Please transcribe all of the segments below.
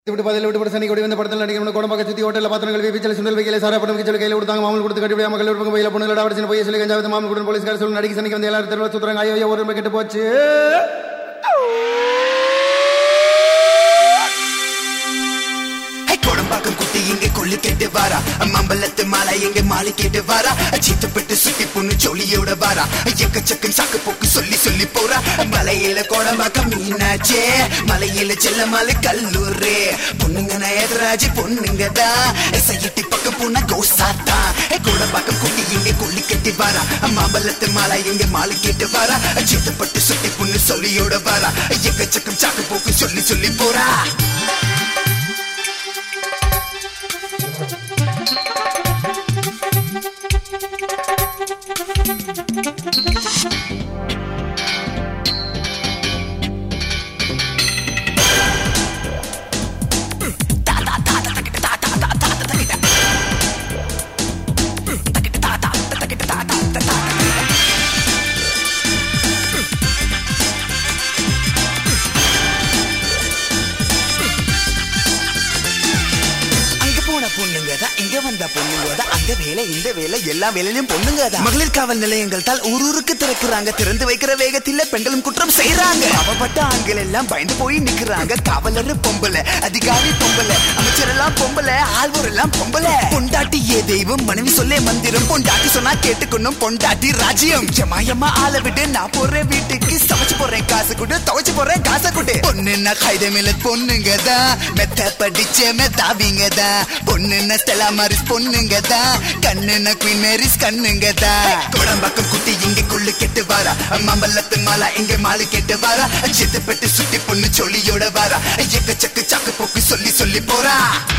விட்டு பதில் விட்டு போட்டு சனி கொடி வந்து படத்தில் நடிக்கணும் குடம்பாக்க சுத்தி ஹோட்டலில் பாத்திரம் கழுவி பீச்சல் சுண்டல் வைக்கல சாரா படம் கிச்சல் கையில் கொடுத்தாங்க மாமல் கொடுத்து கட்டி மக்கள் இருப்பாங்க பையில பொண்ணு அடிச்சு போய் சொல்லி கஞ்சாவது மாமல் கொடுத்து போலீஸ்கார சொல்லி நடிக்க சனிக்கு வந்து எல்லாரும் தெருவில் சுத்துறாங்க ஐயோ ஐயோ, ஒரு ரூபாய் கெட்டு போச்சு ஹே, கோடம்பாக்கம் குட்டி இங்க கொள்ளு கேட்டு வாரா மம்பலத்து மாலை இங்க மாலை கேட்டு வாரா சீத்துப்பட்டு சுத்தி பொண்ணு சொல்லியோட வாரா எக்கச்சக்கம் சாக்கு போக்கு சொல்லி சொல்லி போறா மலையில கோடம்பாக்கம் மீனாச்சே மலையில செல்லமலை கல்லூரே பொண்ணுங்க நயதராஜ் பொண்ணுங்க தான் சையிட்டி பக்கம் பொண்ண கோசாத்தா கோடம்பாக்கம் குட்டி இங்க கொள்ளு கேட்டு வாரா மாம்பலத்து மாலை இங்க மாலை கேட்டு வாரா சீத்துப்பட்டு சுத்தி பொண்ணு சொல்லியோட வாரா எக்கச்சக்கம் சாக்கு போக்கு சொல்லி சொல்லி போறா அங்க போன பொண்ணுங்க தான் இங்க வந்த பொண்ணுங்க தான் அந்த வேலை இந்த வேலை எல்லா வேலையிலும் பொண்ணுங்க தான் மகளிர் காவல் நிலையங்கள் தான் ஊர் ஊருக்கு திறக்கிறாங்க திறந்து வைக்கிற வேகத்தில பெண்களும் குற்றம் செய்யறாங்க அவப்பட்ட ஆண்கள் எல்லாம் பயந்து போய் நிக்கிறாங்க காவலர் பொம்பளை அதிகாரி பொம்பளை அமைச்சர் எல்லாம் பொம்பளை ஆழ்வோர் எல்லாம் பொம்பளை பொண்டாட்டி ஏ தெய்வம் மனைவி சொல்லே மந்திரம் பொண்டாட்டி சொன்னா கேட்டுக்கணும் பொண்டாட்டி ராஜ்யம் ஜமாயம்மா ஆளை விட்டு நான் போறேன் வீட்டுக்கு சமைச்சு போறேன் காசு கொடு துவைச்சு போறேன் காசை கொடு பொண்ணுன்னா கைதமில்ல பொண்ணுங்க தான் மெத்த படிச்ச மெத்தாவிங்க தான் பொண்ணுன்னா ஸ்டெலா மாரிஸ் பொண்ணுங்க தான் கண்ணுன்னா குயின் மேரிஸ் கண்ணுங்க தான் குடம்பாக்கம் குட்டி இங்க கொள்ளு கெட்டு வாரா மம்பலத்து மாலா இங்க மாலு கெட்டு வாரா சித்துப்பட்டு சுட்டி பொண்ணு சொல்லியோட வாரா எக்கச்சக்க சாக்கு போக்கு சொல்லி சொல்லி போறா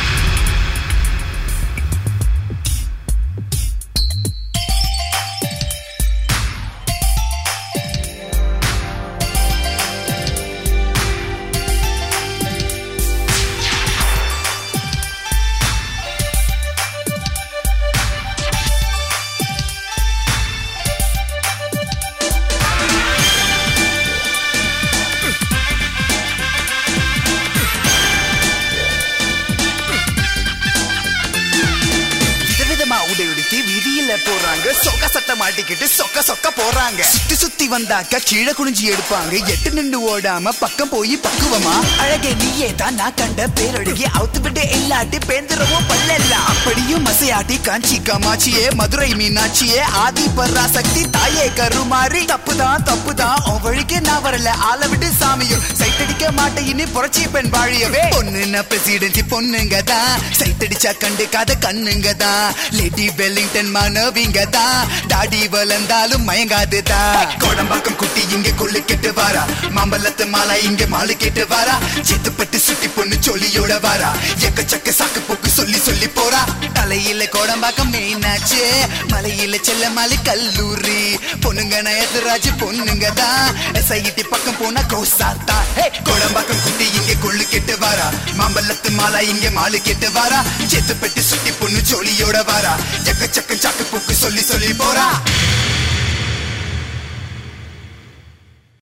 விதவிதமா உடை உடுத்தி வீதியில போறாங்க சொக்க சட்டை மாட்டிக்கிட்டு சொக்க சொக்க போறாங்க சுத்தி சுத்தி வந்தாக்க கீழே குனிஞ்சு எடுப்பாங்க எட்டு நின்று ஓடாம பக்கம் போய் பக்குவமா அழகே நீயே தான் நான் கண்ட பேரழகி அவுத்து விட்டு இல்லாட்டி பேந்திரவும் பல்லெல்லாம் அப்படியும் மசையாட்டி காஞ்சி காமாட்சியே மதுரை மீனாட்சியே ஆதி பராசக்தி தாயே கருமாறி தப்புதான் தப்புதான் உன் வழிக்கு நான் வரல ஆள விட்டு சாமியும் சைட்டடிக்க மாட்டேன் இனி புரட்சி பெண் வாழியவே பொண்ணுன்னா பிரசிடென்சி பொண்ணுங்க தான் சைட்டடிச்சா கண்டுக்காத கண்ணுங்க தான் லேடி வெல்லிங்டன் மாணவிங்க தான் தாடி வளர்ந்தாலும் மயங்காது தான் கோடம்பாக்கம் குட்டி இங்க கொள்ளு கெட்டு வாரா மாம்பலத்து மாலா இங்க மாலு கேட்டு வாரா சித்துப்பட்டு சுட்டி பொண்ணு சொல்லியோட வாரா எக்கச்சக்க சாக்கு போக்கு சொல்லி சொல்லி போறா தலையில கோடம்பாக்கம் மெயினாச்சு மலையில செல்ல மலை கல்லூரி பொண்ணுங்க நயத்துராஜ் பொண்ணுங்க தான் எஸ்ஐடி பக்கம் போனா கோசாத்தா ஹே கோடம்பாக்கம் குட்டி இங்க கொள்ளு கெட்டு வாரா மாம்பலத்து மாலா இங்க மாலு கெட்டு வாரா சேத்துப்பட்டு சுட்டி பொண்ணு சோழியோட வாரா எக்கச்சக்க சாக்கு போக்கு சொல்லி சொல்லி போறா